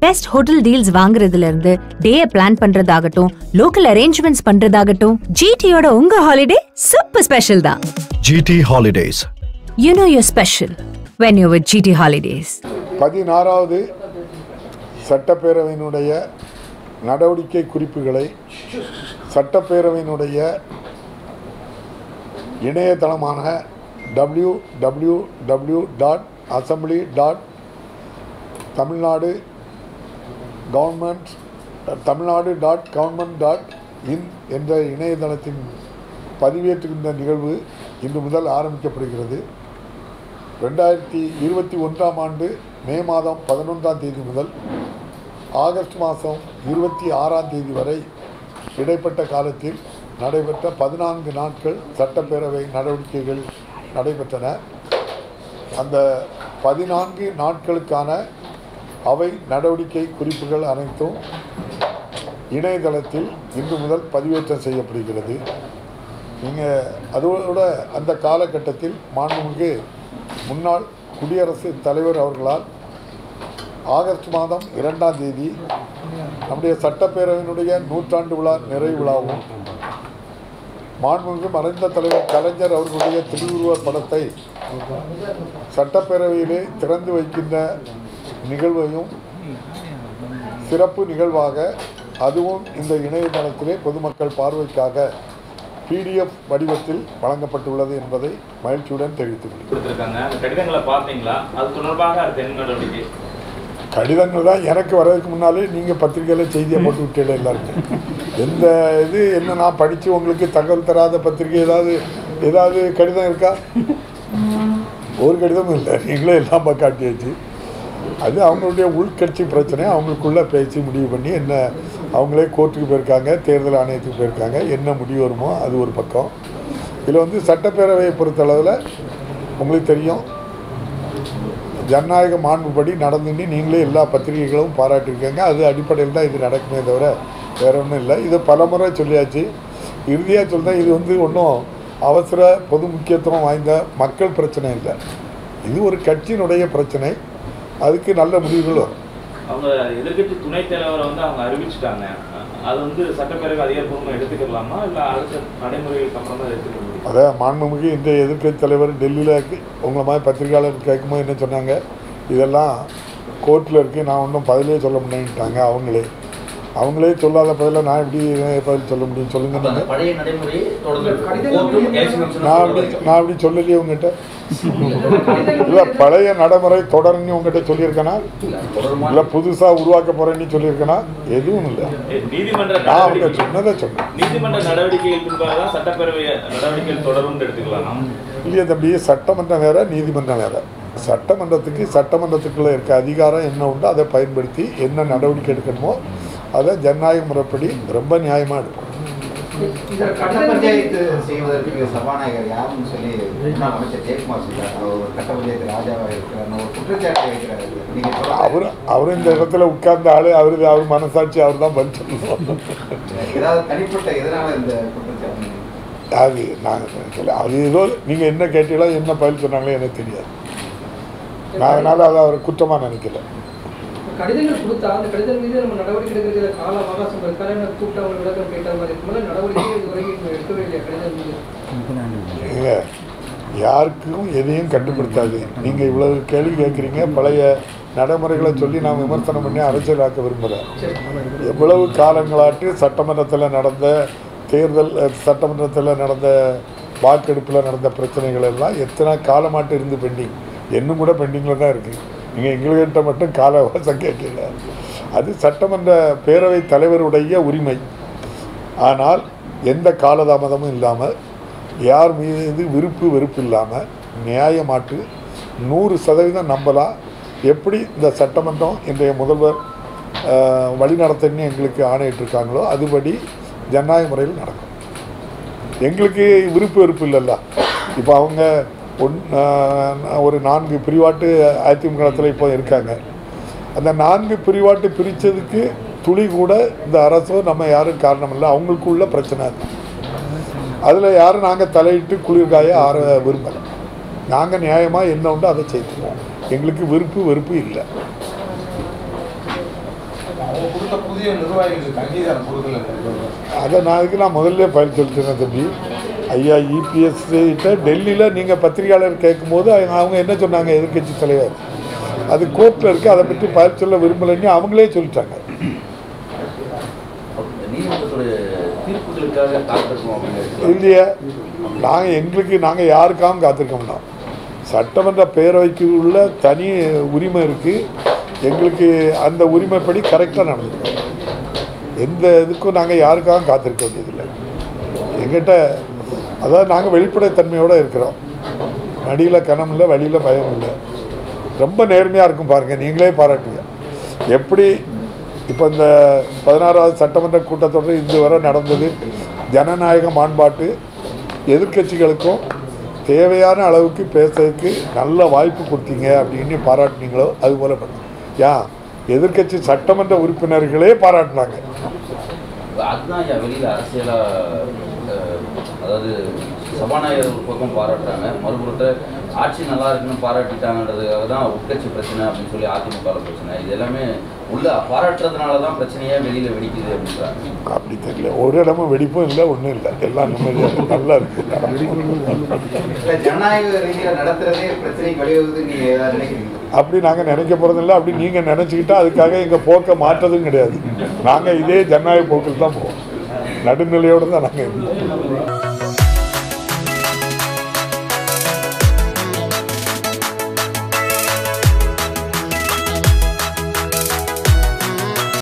Best hotel deals வாங்குறதுல இருந்து day plan பண்றதாகட்டும் லோக்கல் அரேஞ்ச்மெண்ட்ஸ் பண்றதாகட்டும் ஜிடியோட உங்க ஹாலிடே சூப்பர் ஸ்பெஷல் தான் GT Holidays. You know your special when you with GT holidays பதினாறாவது சட்டப்பேரவையினுடைய நடவடிக்கை குறிப்புகளை சட்டப்பேரவையினுடைய இணையதளமான W W W dot assembly dot Tamil Nadu government Tamil Nadu dot government dot in என்ற இணையதளத்தின் பதிவேற்றுகின்ற நிகழ்வு இன்று முதல் ஆரம்பிக்கப்படுகிறது ரெண்டாயிரத்தி இருபத்தி ஒன்றாம் ஆண்டு மே மாதம் பதினொன்றாம் தேதி முதல் ஆகஸ்ட் மாதம் இருபத்தி ஆறாம் தேதி வரை இடைப்பட்ட காலத்தில் நடைபெற்ற பதினான்கு நாட்கள் சட்டப்பேரவை நடவடிக்கைகள் நடைபெற்றன அந்த பதினான்கு நாட்களுக்கான அவை நடவடிக்கை குறிப்புகள் அனைத்தும் இணையதளத்தில் இன்று முதல் பதிவேற்றம் செய்யப்படுகிறது நீங்கள் அதோட அந்த காலகட்டத்தில் மாண்புமிகு முன்னாள் குடியரசுத் தலைவர் அவர்களால் ஆகஸ்ட் மாதம் இரண்டாம் தேதி நம்முடைய சட்டப்பேரவையினுடைய நூற்றாண்டு விழா நிறைவு விழாவும் மாண்புமிகு மறைந்த தலைவர் கலைஞர் அவர்களுடைய திருவுருவ படத்தை சட்டப்பேரவையிலே திறந்து வைக்கின்ற நிகழ்வையும் சிறப்பு நிகழ்வாக அதுவும் இந்த இணையதளத்திலே பொதுமக்கள் பார்வைக்காக பிடிஎஃப் வடிவத்தில் வழங்கப்பட்டுள்ளது என்பதை மகிழ்ச்சியுடன் தெரிவித்துக் கொள்கிறேன் கொடுத்துருக்காங்க அந்த கடிதங்களை பார்த்தீங்களா அது தொடர்பாக அடுத்த என்ன நடவடிக்கை கடிதங்கள் தான் எனக்கு வர்றதுக்கு முன்னாலே நீங்கள் பத்திரிக்கையில் செய்தியை போட்டு விட்டீங்க எல்லாருமே எந்த இது என்ன நான் படித்து உங்களுக்கு தகவல் தராத பத்திரிக்கை ஏதாவது ஏதாவது கடிதம் இருக்கா ஒரு கடிதமும் இல்லை நீங்களே எல்லாம் ப- காட்டியாச்சு அது அவங்களுடைய உள்கட்சி பிரச்சனை அவங்களுக்குள்ள பேசி முடிவு பண்ணி என்ன அவங்களே கோர்ட்டுக்கு போயிருக்காங்க தேர்தல் ஆணையத்துக்கு போயிருக்காங்க என்ன முடிவு வருமோ அது ஒரு பக்கம் இதில் வந்து சட்டப்பேரவையை பொறுத்தளவில் உங்களுக்கு தெரியும் ஜனநாயக மாண்புபடி நடந்துன்னு நீங்களே எல்லா பத்திரிகைகளும் பாராட்டியிருக்காங்க அது அடிப்படையில் தான் இது நடக்குமே தவிர வேற ஒன்றும் இல்லை இது பலமுறை சொல்லியாச்சு இறுதியாக சொல்றேன் இது வந்து ஒன்றும் அவசர பொது முக்கியத்துவம் வாய்ந்த மக்கள் பிரச்சனை இல்லை இது ஒரு கட்சியினுடைய பிரச்சனை அதுக்கு நல்ல முடிவுகள் வரும் அவங்க எதிர்க்கட்சி துணைத் தலைவரை வந்து அவங்க அறிவிச்சிட்டாங்க அது வந்து சட்டப்பேரவை அதிகாரப்பூர்வமாக எடுத்துக்கலாமா இல்லை அடுத்த நடைமுறைகளுக்கு அப்புறம் தான் எடுத்துக்க முடியும் அதை மாண்புமிகு இன்றைய எதிர்க்கட்சி தலைவர் டெல்லியில் உங்களை மாதிரி பத்திரிகையாளர் கேட்கும்போது என்ன சொன்னாங்க இதெல்லாம் கோர்ட்டில் இருக்குது நான் ஒன்றும் பதிலே சொல்ல முடியும்ட்டாங்க அவங்களே அவங்களே சொல்லாத பதில நான் எப்படி பதில் சொல்ல முடியும் சொல்லுங்க அப்ப அந்த நீங்க. பழைய நடைமுறை தொடர்ந்து கோர்ட்டும் எலெக்ஷன் கமிஷனும் நான் அப்படி சொல்றது. நான் அப்படி சொல்லலையே உங்ககிட்ட இல்லை பழைய நடைமுறை தொடர்ன்னு உங்ககிட்ட சொல்லியிருக்கேனா தொடருமா? இல்லை புதுசாக உருவாக்க போகிறேன்னு சொல்லியிருக்கேனா எதுவும் இல்லை ஏ, நீதிமன்ற நான் அவங்க நடவடிக்கை சொன்னதை சொன்னேன் நீதிமன்ற நடவடிக்கைகள் பின்பாக தான் சட்டப்பேரவை நடவடிக்கைகள் தொடரும் எடுத்துக்கலாம் இல்லையே தம்பி சட்டமன்றம் வேற நீதிமன்றம் வேற சட்டமன்றத்துக்கு சட்டமன்றத்துக்குள்ள இருக்க அதிகாரம் என்ன உண்டோ அதை பயன்படுத்தி என்ன நடவடிக்கை எடுக்கணுமோ அதை ஜனநாயக முறைப்படி ரொம்ப நியாயமாக எடுக்கும் கட்ட பஞ்சாயத்து செய்வதற்கு சபாநாயகர் யாருன்னு சொல்லி முன்னாள் அமைச்சர் ஜெயக்குமார் சொல்றாரு அவர் ஒரு கட்ட பஞ்சாயத்து ராஜாவா இருக்கிறார் ஒரு குற்றச்சாட்டு வைக்கிறாரு நீங்க சொல்றது அவர் அவர் இந்த இடத்துல உட்கார்ந்த ஆளு அவரு அவர் மனசாட்சி அவர் தான் பதில் சொல்லணும் ஏதாவது தனிப்பட்ட எதனால இந்த குற்றச்சாட்டு அது நாங்கள் சொல்ல அது ஏதோ நீங்கள் என்ன கேட்டீங்களோ என்ன பதில் சொன்னாங்களோ எனக்கு தெரியாது நான் அதனால் அதை அவர் குற்றமாக நினைக்கல கடிதங்கள் கொடுத்தா அந்த கடிதம் மீது நம்ம நடவடிக்கை எடுக்கிறது கால அவகாசம் இருக்காரு எனக்கு கூப்பிட்டு அவங்க விளக்கம் கேட்ட மாதிரி இருக்கும்போது நடவடிக்கை இதுவரைக்கும் நம்ம எடுக்கவே இல்லையா கடிதம் மீது ஏங்க, யாருக்கும் எதையும் கட்டுப்படுத்தாது நீங்கள் இவ்வளவு கேள்வி கேட்குறீங்க பழைய நடைமுறைகளை சொல்லி நான் விமர்சனம் பண்ணி அரசியலாக்க விரும்புகிறேன் எவ்வளவு காலங்களாட்டு சட்டமன்றத்தில் நடந்த தேர்தல் அஹ், சட்டமன்றத்தில் நடந்த வாக்கெடுப்பில் நடந்த பிரச்சனைகள் எல்லாம் எத்தனை காலமாட்டு இருந்து பெண்டிங் இன்னும் கூட பெண்டிங்கில் தான் இருக்குது நீங்கள் எங்கள்கிட்ட மட்டும் கால அவகாசம் கேட்கல அது சட்டமன்ற பேரவைத் தலைவருடைய உரிமை ஆனால் எந்த காலதாமதமும் இல்லாமல் யார் மீது விருப்பு வெறுப்பு இல்லாமல் நியாயமாட்டு நூறு சதவீதம் நம்பலாம் எப்படி இந்த சட்டமன்றம் இன்றைய முதல்வர் ஆஹ், வழிநடத்தன்னு எங்களுக்கு ஆணையிட்டிருக்காங்களோ அதுபடி ஜனநாயக முறையில் நடக்கும் எங்களுக்கு விருப்பு வெறுப்பு இல்லைல்ல இப்போ அவங்க ஒன் ஆஹ், ஒரு நான்கு பிரிவாட்டு அதிமுகத்தில் இப்போ இருக்காங்க அந்த நான்கு பிரிவாட்டு பிரித்ததுக்கு துளி கூட இந்த அரசோ நம்ம யாரும் காரணம் இல்லை அவங்களுக்குள்ள பிரச்சனை அது அதில் யாரும் நாங்கள் தலையிட்டு குளிர்காய ஆற விரும்பலை நாங்கள் நியாயமாக என்ன உண்டோ அதை செய்துருவோம் எங்களுக்கு விருப்பு வெறுப்பு இல்லை அவங்க கொடுத்த புதிய நிர்வாகிகளுக்கு அங்கீகாரம் கொடுக்கல அதை நான் அதுக்கு நான் முதல்ல பதில் சொல்லிட்டேன் தம்பி ஐயா இபிஎஸ் கிட்ட டெல்லியில் நீங்கள் பத்திரிகையாளர் கேட்கும்போது அவங்க அவங்க என்ன சொன்னாங்க எதிர்க்கட்சி தலைவர் அது கோர்ட்டில் இருக்குது அதை பற்றி பதில் சொல்ல விரும்பலைன்னு அவங்களே சொல்லிட்டாங்க நீதிமன்றத்துடைய தீர்ப்புகளுக்காக காத்திருக்கோம் அப்படின்னு இல்லையே நாங்கள் எங்களுக்கு நாங்கள் யாருக்காகவும் காத்திருக்க மாட்டோம் சட்டமன்ற பேரவைக்கு உள்ள தனி உரிமை இருக்குது எங்களுக்கு அந்த உரிமைப்படி கரெக்டாக நடந்துக்கிறோம் எந்த இதுக்கும் நாங்கள் யாருக்காகவும் காத்திருக்க வேண்டியதில்லை எங்கிட்ட அதாவது நாங்கள் வெளிப்படைத்தன்மையோடு இருக்கிறோம் நடியில் கனம் இல்லை வழியில் பயம் இல்லை ரொம்ப நேர்மையாக இருக்கும் பாருங்கள் நீங்களே பாராட்டுங்க எப்படி இப்போ இந்த பதினாறாவது சட்டமன்ற கூட்டத்தொடர் இது வரை நடந்தது ஜனநாயக மாண்பாட்டு எதிர்க்கட்சிகளுக்கும் தேவையான அளவுக்கு பேசுறதுக்கு நல்ல வாய்ப்பு கொடுத்தீங்க அப்படின்னு பாராட்டுனீங்களோ அது போல பண்ணு ஏன் எதிர்க்கட்சி சட்டமன்ற உறுப்பினர்களே பாராட்டினாங்க அதுதான் ஐயா வெளியில அரசியலா அஹ், அதாவது சபாநாயகர் ஒரு பக்கம் பாராட்டுறாங்க மறுபுறத்தில் ஆட்சி நல்லா இருக்குன்னு பாராட்டிட்டாங்கன்றதுக்காக தான் உட்கட்சி பிரச்சனை அப்படின்னு சொல்லி அதிமுக பிரச்சனை இது எல்லாமே உள்ள பாராட்டுறதுனால தான் பிரச்சனையே வெளியில வெடிக்குது அப்படின்றாங்க அப்படி தெரியல ஒரு இடமும் வெடிப்பும் இல்லை ஒன்றும் இல்லை எல்லாம் நிம்மதியாக நல்லா இருக்கு இல்ல ஜனநாயக ரீதியில நடத்துறதே பிரச்சனைக்கு வழிவகுது நீங்க ஏதாவது நினைக்கிறீங்க அப்படி நாங்கள் நினைக்க போகிறதில்ல அப்படி நீங்கள் நினச்சிக்கிட்டா அதுக்காக எங்கள் போக்கை மாற்றதும் கிடையாது நாங்கள் இதே ஜனநாயக போக்கில் தான் போவோம் நடுநிலையோடு தான் நாங்கள் இருக்கோம்